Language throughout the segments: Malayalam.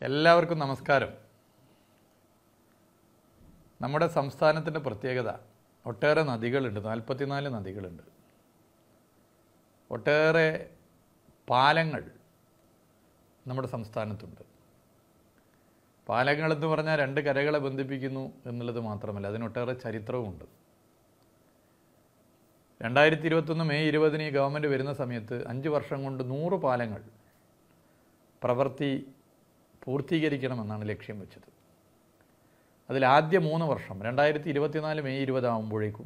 എല്ലാവർക്കും നമസ്കാരം നമ്മുടെ സംസ്ഥാനത്തിൻ്റെ പ്രത്യേകത ഒട്ടേറെ നദികളുണ്ട് നാൽപ്പത്തിനാല് നദികളുണ്ട് ഒട്ടേറെ പാലങ്ങൾ നമ്മുടെ സംസ്ഥാനത്തുണ്ട് പാലങ്ങൾ എന്ന് പറഞ്ഞാൽ രണ്ട് കരകളെ ബന്ധിപ്പിക്കുന്നു എന്നുള്ളത് മാത്രമല്ല അതിനൊട്ടേറെ ചരിത്രവുമുണ്ട് രണ്ടായിരത്തി ഇരുപത്തൊന്ന് മെയ് ഇരുപതിന് ഈ ഗവൺമെൻറ് വരുന്ന സമയത്ത് അഞ്ച് വർഷം കൊണ്ട് നൂറ് പാലങ്ങൾ പ്രവൃത്തി പൂർത്തീകരിക്കണമെന്നാണ് ലക്ഷ്യം വെച്ചത് അതിൽ ആദ്യ മൂന്ന് വർഷം രണ്ടായിരത്തി ഇരുപത്തിനാല് മെയ് ഇരുപതാകുമ്പോഴേക്കും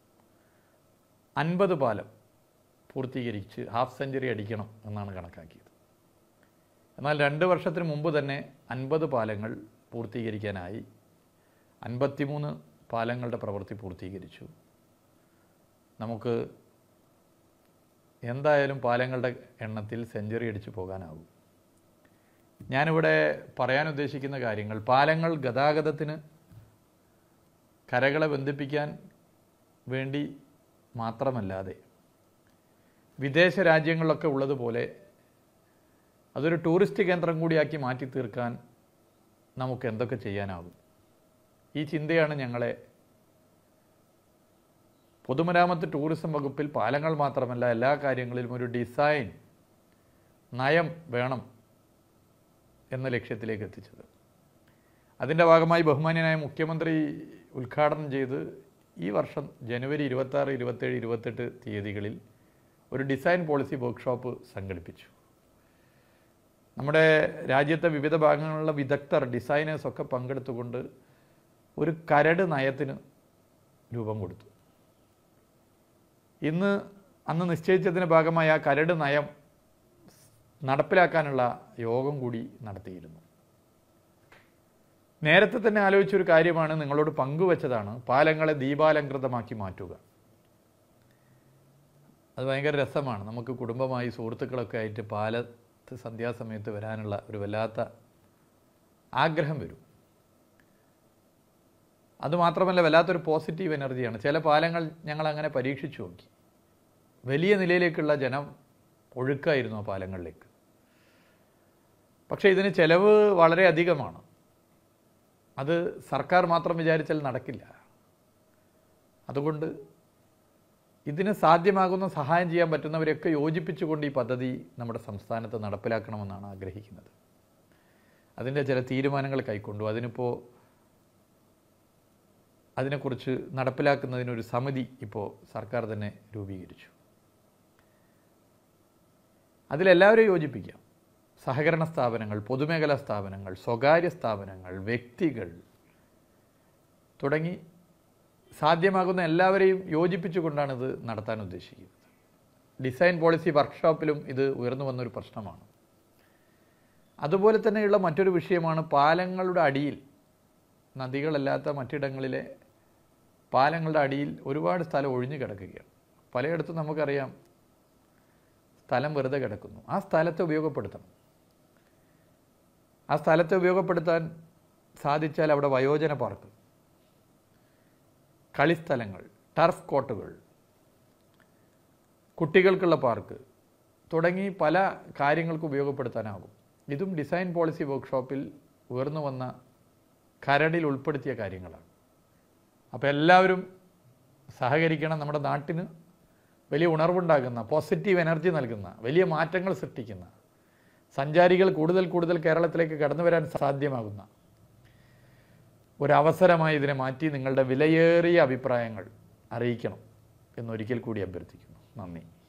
അൻപത് പാലം പൂർത്തീകരിച്ച് ഹാഫ് സെഞ്ചുറി അടിക്കണം എന്നാണ് കണക്കാക്കിയത് എന്നാൽ രണ്ട് വർഷത്തിന് മുമ്പ് തന്നെ അൻപത് പാലങ്ങൾ പൂർത്തീകരിക്കാനായി അൻപത്തിമൂന്ന് പാലങ്ങളുടെ പ്രവൃത്തി പൂർത്തീകരിച്ചു നമുക്ക് എന്തായാലും പാലങ്ങളുടെ എണ്ണത്തിൽ സെഞ്ചുറി അടിച്ചു പോകാനാവും ഞാനിവിടെ പറയാൻ ഉദ്ദേശിക്കുന്ന കാര്യങ്ങൾ പാലങ്ങൾ ഗതാഗതത്തിന് കരകളെ ബന്ധിപ്പിക്കാൻ വേണ്ടി മാത്രമല്ലാതെ വിദേശ രാജ്യങ്ങളിലൊക്കെ ഉള്ളതുപോലെ അതൊരു ടൂറിസ്റ്റ് കേന്ദ്രം കൂടിയാക്കി മാറ്റി തീർക്കാൻ നമുക്ക് എന്തൊക്കെ ചെയ്യാനാകും ഈ ചിന്തയാണ് ഞങ്ങളെ പൊതുമരാമത്ത് ടൂറിസം വകുപ്പിൽ പാലങ്ങൾ മാത്രമല്ല എല്ലാ കാര്യങ്ങളിലും ഒരു ഡിസൈൻ നയം വേണം എന്ന ലക്ഷ്യത്തിലേക്ക് എത്തിച്ചത് അതിൻ്റെ ഭാഗമായി ബഹുമാന്യനായ മുഖ്യമന്ത്രി ഉദ്ഘാടനം ചെയ്ത് ഈ വർഷം ജനുവരി ഇരുപത്താറ് ഇരുപത്തേഴ് ഇരുപത്തെട്ട് തീയതികളിൽ ഒരു ഡിസൈൻ പോളിസി വർക്ക്ഷോപ്പ് സംഘടിപ്പിച്ചു നമ്മുടെ രാജ്യത്തെ വിവിധ ഭാഗങ്ങളിലുള്ള വിദഗ്ധർ ഡിസൈനേഴ്സ് ഒക്കെ പങ്കെടുത്തുകൊണ്ട് ഒരു കരട് നയത്തിന് രൂപം കൊടുത്തു ഇന്ന് അന്ന് നിശ്ചയിച്ചതിൻ്റെ ഭാഗമായി ആ കരട് നയം നടപ്പിലാക്കാനുള്ള യോഗം കൂടി നടത്തിയിരുന്നു നേരത്തെ തന്നെ ആലോചിച്ചൊരു കാര്യമാണ് നിങ്ങളോട് പങ്കുവച്ചതാണ് പാലങ്ങളെ ദീപാലങ്കൃതമാക്കി മാറ്റുക അത് ഭയങ്കര രസമാണ് നമുക്ക് കുടുംബമായി സുഹൃത്തുക്കളൊക്കെ ആയിട്ട് പാലത്ത് സന്ധ്യാസമയത്ത് വരാനുള്ള ഒരു വല്ലാത്ത ആഗ്രഹം വരും അതുമാത്രമല്ല വല്ലാത്തൊരു പോസിറ്റീവ് എനർജിയാണ് ചില പാലങ്ങൾ ഞങ്ങൾ അങ്ങനെ പരീക്ഷിച്ചു നോക്കി വലിയ നിലയിലേക്കുള്ള ജനം ഒഴുക്കായിരുന്നു ആ പാലങ്ങളിലേക്ക് പക്ഷേ ഇതിന് ചെലവ് വളരെ അധികമാണ് അത് സർക്കാർ മാത്രം വിചാരിച്ചാൽ നടക്കില്ല അതുകൊണ്ട് ഇതിന് സാധ്യമാകുന്ന സഹായം ചെയ്യാൻ പറ്റുന്നവരെയൊക്കെ യോജിപ്പിച്ചുകൊണ്ട് ഈ പദ്ധതി നമ്മുടെ സംസ്ഥാനത്ത് നടപ്പിലാക്കണമെന്നാണ് ആഗ്രഹിക്കുന്നത് അതിൻ്റെ ചില തീരുമാനങ്ങൾ കൈക്കൊണ്ടു അതിനിപ്പോൾ അതിനെക്കുറിച്ച് നടപ്പിലാക്കുന്നതിനൊരു സമിതി ഇപ്പോൾ സർക്കാർ തന്നെ രൂപീകരിച്ചു അതിലെല്ലാവരെയും യോജിപ്പിക്കാം സഹകരണ സ്ഥാപനങ്ങൾ പൊതുമേഖലാ സ്ഥാപനങ്ങൾ സ്വകാര്യ സ്ഥാപനങ്ങൾ വ്യക്തികൾ തുടങ്ങി സാധ്യമാകുന്ന എല്ലാവരെയും യോജിപ്പിച്ചുകൊണ്ടാണ് ഇത് നടത്താൻ ഉദ്ദേശിക്കുന്നത് ഡിസൈൻ പോളിസി വർക്ക്ഷോപ്പിലും ഇത് ഉയർന്നു വന്നൊരു പ്രശ്നമാണ് അതുപോലെ തന്നെയുള്ള മറ്റൊരു വിഷയമാണ് പാലങ്ങളുടെ അടിയിൽ നദികളല്ലാത്ത മറ്റിടങ്ങളിലെ പാലങ്ങളുടെ അടിയിൽ ഒരുപാട് സ്ഥലം ഒഴിഞ്ഞു കിടക്കുകയാണ് പലയിടത്തും നമുക്കറിയാം സ്ഥലം വെറുതെ കിടക്കുന്നു ആ സ്ഥലത്തെ ഉപയോഗപ്പെടുത്തണം ആ സ്ഥലത്തെ ഉപയോഗപ്പെടുത്താൻ സാധിച്ചാൽ അവിടെ വയോജന പാർക്ക് കളിസ്ഥലങ്ങൾ ടർഫ് കോട്ടുകൾ കുട്ടികൾക്കുള്ള പാർക്ക് തുടങ്ങി പല കാര്യങ്ങൾക്ക് ഉപയോഗപ്പെടുത്താനാകും ഇതും ഡിസൈൻ പോളിസി വർക്ക്ഷോപ്പിൽ ഉയർന്നു വന്ന കരടിൽ ഉൾപ്പെടുത്തിയ കാര്യങ്ങളാണ് അപ്പോൾ എല്ലാവരും സഹകരിക്കണം നമ്മുടെ നാട്ടിന് വലിയ ഉണർവുണ്ടാകുന്ന പോസിറ്റീവ് എനർജി നൽകുന്ന വലിയ മാറ്റങ്ങൾ സൃഷ്ടിക്കുന്ന സഞ്ചാരികൾ കൂടുതൽ കൂടുതൽ കേരളത്തിലേക്ക് കടന്നു വരാൻ സാധ്യമാകുന്ന ഒരവസരമായി ഇതിനെ മാറ്റി നിങ്ങളുടെ വിലയേറിയ അഭിപ്രായങ്ങൾ അറിയിക്കണം എന്നൊരിക്കൽ കൂടി അഭ്യർത്ഥിക്കുന്നു നന്ദി